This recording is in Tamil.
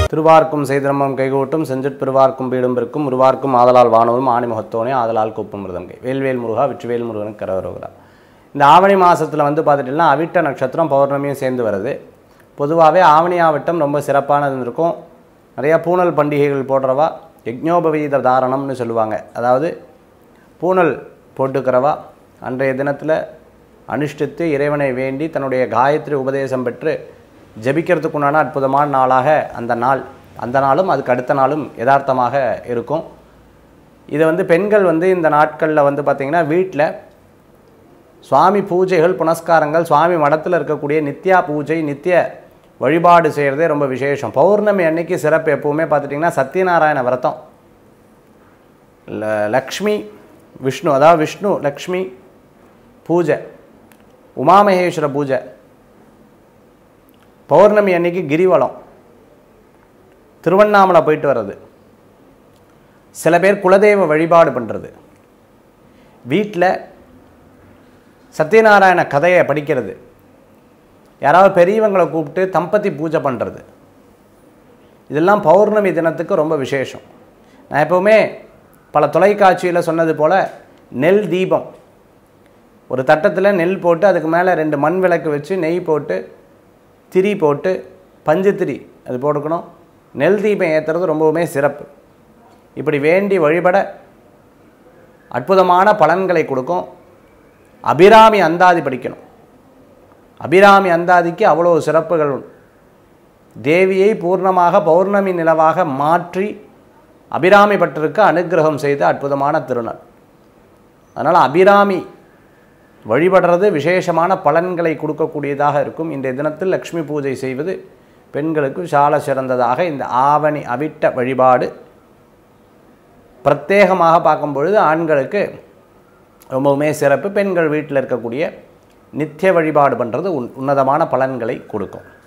திருவார்க்கும் செய்திரமம் கைகூட்டும் செஞ்சிற் பெருவார்க்கும் பீடும் பெருக்கும் உருவார்க்கும் ஆதலால் வானவரும் ஆணிமுகத்தோனே ஆதலால் கூப்பும் மிருதங்கை வேல்வேல் முருகா வெற்றிவேல் முருகனுக்கு கரவருகிறா இந்த ஆவணி மாதத்தில் வந்து பார்த்துட்டிங்கன்னா அவிட்ட நட்சத்திரம் பௌர்ணமியும் சேர்ந்து வருது பொதுவாகவே ஆவணி ஆவட்டம் ரொம்ப சிறப்பானது இருக்கும் நிறையா பூனல் பண்டிகைகள் போடுறவா யஜ்ஞோபவீத தாரணம்னு சொல்லுவாங்க அதாவது பூனல் போட்டுக்கிறவா அன்றைய தினத்தில் அனுஷ்டித்து இறைவனை வேண்டி தன்னுடைய காயத்ரி உபதேசம் பெற்று ஜபிக்கிறதுக்குண்டான அற்புதமான நாளாக அந்த நாள் அந்த நாளும் அதுக்கு அடுத்த நாளும் யதார்த்தமாக இருக்கும் இதை வந்து பெண்கள் வந்து இந்த நாட்களில் வந்து பார்த்திங்கன்னா வீட்டில் சுவாமி பூஜைகள் புனஸ்காரங்கள் சுவாமி மடத்தில் இருக்கக்கூடிய நித்யா பூஜை நித்திய வழிபாடு செய்கிறதே ரொம்ப விசேஷம் பௌர்ணமி அன்னைக்கு சிறப்பு எப்பவுமே பார்த்துட்டிங்கன்னா சத்யநாராயண விரதம் ல- லக்ஷ்மி விஷ்ணு அதாவது விஷ்ணு லக்ஷ்மி பூஜை உமாமகேஸ்வர பூஜை பௌர்ணமி அன்னைக்கு கிரிவலம் திருவண்ணாமலை போயிட்டு வர்றது சில பேர் குலதெய்வ வழிபாடு பண்ணுறது வீட்டில் சத்யநாராயண கதையை படிக்கிறது யாராவது பெரியவங்களை கூப்பிட்டு தம்பதி பூஜை பண்ணுறது இதெல்லாம் பௌர்ணமி தினத்துக்கு ரொம்ப விசேஷம் நான் எப்போவுமே பல தொலைக்காட்சியில் சொன்னது போல் நெல் தீபம் ஒரு தட்டத்தில் நெல் போட்டு அதுக்கு மேலே ரெண்டு மண் விளக்கு வச்சு நெய் போட்டு திரி போட்டு பஞ்சு திரி அது போட்டுக்கணும் நெல் தீபம் ஏற்றுறது ரொம்பவுமே சிறப்பு இப்படி வேண்டி வழிபட அற்புதமான பலன்களை கொடுக்கும் அபிராமி அந்தாதி படிக்கணும் அபிராமி அந்தாதிக்கு அவ்வளோ சிறப்புகள் உண்டு தேவியை பூர்ணமாக பௌர்ணமி நிலவாக மாற்றி அபிராமி பட்டருக்கு அனுக்கிரகம் செய்த அற்புதமான திருநாள் அதனால் அபிராமி வழிபடுறது விசேஷமான பலன்களை கொடுக்கக்கூடியதாக இருக்கும் இன்றைய தினத்தில் லக்ஷ்மி பூஜை செய்வது பெண்களுக்கு சால சிறந்ததாக இந்த ஆவணி அவிட்ட வழிபாடு பிரத்யேகமாக பார்க்கும் பொழுது ஆண்களுக்கு ரொம்பவுமே சிறப்பு பெண்கள் வீட்டில் இருக்கக்கூடிய நித்திய வழிபாடு பண்ணுறது உன் உன்னதமான பலன்களை கொடுக்கும்